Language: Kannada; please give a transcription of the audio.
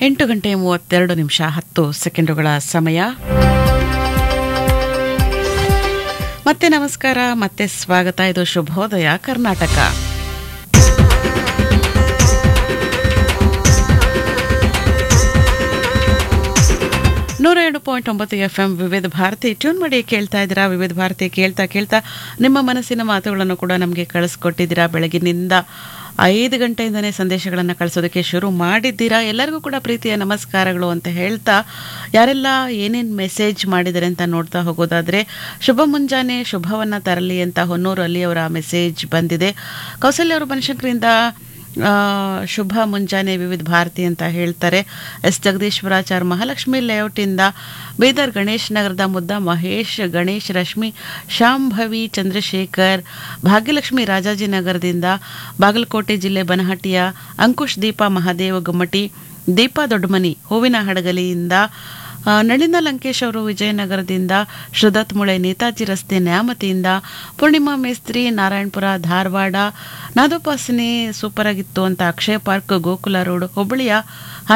ಎಂಟು ಗಂಟೆ ಮೂವತ್ತೆರಡು ನಿಮಿಷ ಹತ್ತು ಸೆಕೆಂಡುಗಳ ಸಮಯ ಮತ್ತೆ ನಮಸ್ಕಾರ ಮತ್ತೆ ಸ್ವಾಗತ ಇದು ಶುಭೋದಯ ಕರ್ನಾಟಕ ನೂರ ಎರಡು ಪಾಯಿಂಟ್ ಒಂಬತ್ತು ಎಫ್ ಎಂ ವಿವಿಧ ಭಾರತಿ ಟ್ಯೂನ್ ಮಾಡಿ ಕೇಳ್ತಾ ಇದ್ದೀರಾ ವಿವಿಧ ಭಾರತಿ ಕೇಳ್ತಾ ಕೇಳ್ತಾ ನಿಮ್ಮ ಮನಸ್ಸಿನ ಮಾತುಗಳನ್ನು ಕೂಡ ನಮಗೆ ಕಳಿಸ್ಕೊಟ್ಟಿದ್ದೀರಾ ಬೆಳಗಿನಿಂದ ಐದು ಗಂಟೆಯಿಂದನೇ ಸಂದೇಶಗಳನ್ನು ಕಳಿಸೋದಕ್ಕೆ ಶುರು ಮಾಡಿದ್ದೀರಾ ಎಲ್ಲರಿಗೂ ಕೂಡ ಪ್ರೀತಿಯ ನಮಸ್ಕಾರಗಳು ಅಂತ ಹೇಳ್ತಾ ಯಾರೆಲ್ಲ ಏನೇನು ಮೆಸೇಜ್ ಮಾಡಿದ್ದಾರೆ ಅಂತ ನೋಡ್ತಾ ಹೋಗೋದಾದರೆ ಶುಭ ಮುಂಜಾನೆ ಶುಭವನ್ನು ತರಲಿ ಅಂತ ಹೊನ್ನೂರು ಅಲ್ಲಿಯವರ ಮೆಸೇಜ್ ಬಂದಿದೆ ಕೌಸಲ್ಯ ಅವರು ಬನಶಂಕರಿಂದ ಆ, ಶುಭ ಮುಂಜಾನೆ ವಿವಿಧ ಭಾರತಿ ಅಂತ ಹೇಳ್ತಾರೆ ಎಸ್ ಜಗದೀಶ್ವರಾಚಾರ್ ಮಹಾಲಕ್ಷ್ಮಿ ಲೇಔಟಿಂದ ಬೀದರ್ ಗಣೇಶ್ ನಗರದ ಮುದ್ದ ಮಹೇಶ್ ಗಣೇಶ್ ರಶ್ಮಿ ಶಾಂಭವಿ ಚಂದ್ರಶೇಖರ್ ಭಾಗ್ಯಲಕ್ಷ್ಮಿ ರಾಜಾಜಿನಗರದಿಂದ ಬಾಗಲಕೋಟೆ ಜಿಲ್ಲೆ ಬನಹಟ್ಟಿಯ ಅಂಕುಶ್ ದೀಪಾ ಮಹಾದೇವ ಗುಮ್ಮಟಿ ದೀಪಾ ದೊಡ್ಡಮನಿ ಹೂವಿನ ಹಡಗಲಿಯಿಂದ ಆ, ನಳಿನ ಲಂಕೇಶ್ ಅವರು ವಿಜಯನಗರದಿಂದ ಶ್ರುದತ್ ಮುಳೆ ನೇತಾಜಿ ರಸ್ತೆ ನ್ಯಾಮತಿಯಿಂದ ಪೂರ್ಣಿಮಾ ಮೇಸ್ತ್ರಿ ನಾರಾಯಣಪುರ ಧಾರವಾಡ ನಾದೋಪಾಸನೆ ಸೂಪರ್ ಆಗಿತ್ತು ಅಂತ ಅಕ್ಷಯ ಪಾರ್ಕ್ ಗೋಕುಲ ರೋಡ್ ಹುಬ್ಬಳ್ಳಿಯ